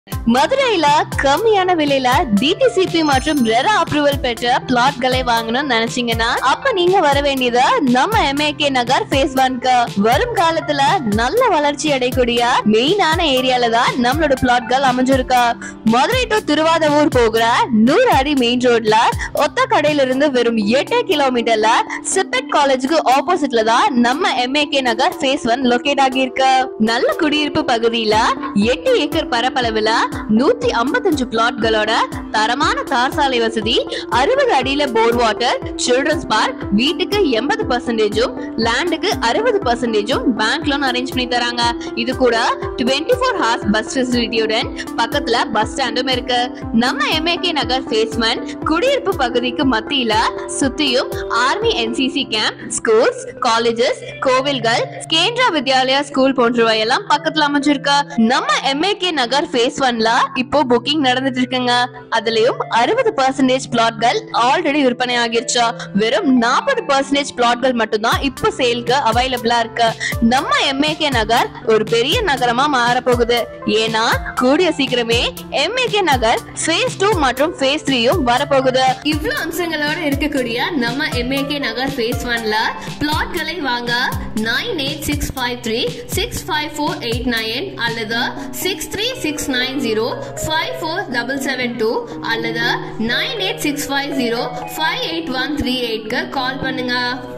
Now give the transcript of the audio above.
மதுரையில கம்மியான விலையில டிடிசிபி மற்றும் ரெரா அப்ரூவல் பெற்ற பிளாட்களை வாங்கணும்னு நினைச்சீங்கன்னா அப்ப நீங்க வர வேண்டியது நம்ம எம்ஏகே நகர் ஃபேஸ் ஒன்க்கு வரும் காலத்துல நல்ல வளர்ச்சி அடையக்கூடிய மெயினான ஏரியால தான் நம்மளோட பிளாட்கள் அமைஞ்சிருக்கா மதுரை டு திருவாதவூர் போகிற நூறு அடி மெயின் ரோட்ல ஒத்த கடையில இருந்து வெறும் எட்டு கிலோமீட்டர்ல சிப்பெட் காலேஜுக்கு ஆப்போசிட்ல தான் நம்ம MAK Nagar phase one locate ஆகியிருக்கு நல்ல குடியிருப்பு பகுதியில எட்டு ஏக்கர் பரப்பளவுல நூத்தி ஐம்பத்தஞ்சு பிளாட்களோட தரமான தார் சாலை வசதி அறுபது அடியில போர் வாட்டர் சில்ட்ரன்ஸ் பார்க் வீட்டுக்கு எண்பது பர்சன்டேஜும் லேண்டுக்கு அறுபது பர்சன்டேஜும் பேங்க் லோன் அரேஞ்ச் பண்ணி தராங்க இது கூட டுவெண்ட்டி ஃபோர் ஹார்ஸ் பஸ் ஃபெசிலிட்டியுடன் பக்கத்துல பஸ் ஸ்டாண்டும் இருக்கு நம்ம எம்ஏகே நகர் ஃபேஸ்மெண்ட் குடியிருப்பு பகுதிக்கு மத்தியில சுத்தியும் army NCC camp schools colleges கோவில்கள் கேந்திரா வித்யாலயா ஸ்கூல் போன்றவை எல்லாம் பக்கத்துல அமைஞ்சிருக்கு நம்ம எம்ஏகே நகர் ஃபேஸ் ஒன்ல இப்போ புக்கிங் நடந்துட்டு இருக்குங்க அதுலயும் அறுபது பர்சன்டேஜ் பிளாட்கள் ஆல்ரெடி விற்பனை ஆகிருச்சா வெறும் நாற்பது பர்சன்டேஜ் பிளாட்கள் மட்டும்தான் இப்போ சேல்க்கு அவைலபிளா இருக்கு நம்ம எம்ஏகே நகர் ஒரு பெரிய நகரமா மாற போகுது ஏன்னா கூடிய சீக்கிரமே எம்ஏகே நகர் ஃபேஸ் டூ மற்றும் ஃபேஸ் த்ரீயும் வரப்போகுது இவ்வளவு அம்சங்களோட இருக்கக்கூடிய நம்ம எம்ஏகே நகர் ஃபேஸ் ஒன்ல பிளாட்களை வாங்க nine eight six five three six five four eight nine அல்லது six three six nine zero five four double seven two அல்லது nine eight six five zero five eight one three எயிட்க்கு call பண்ணுங்க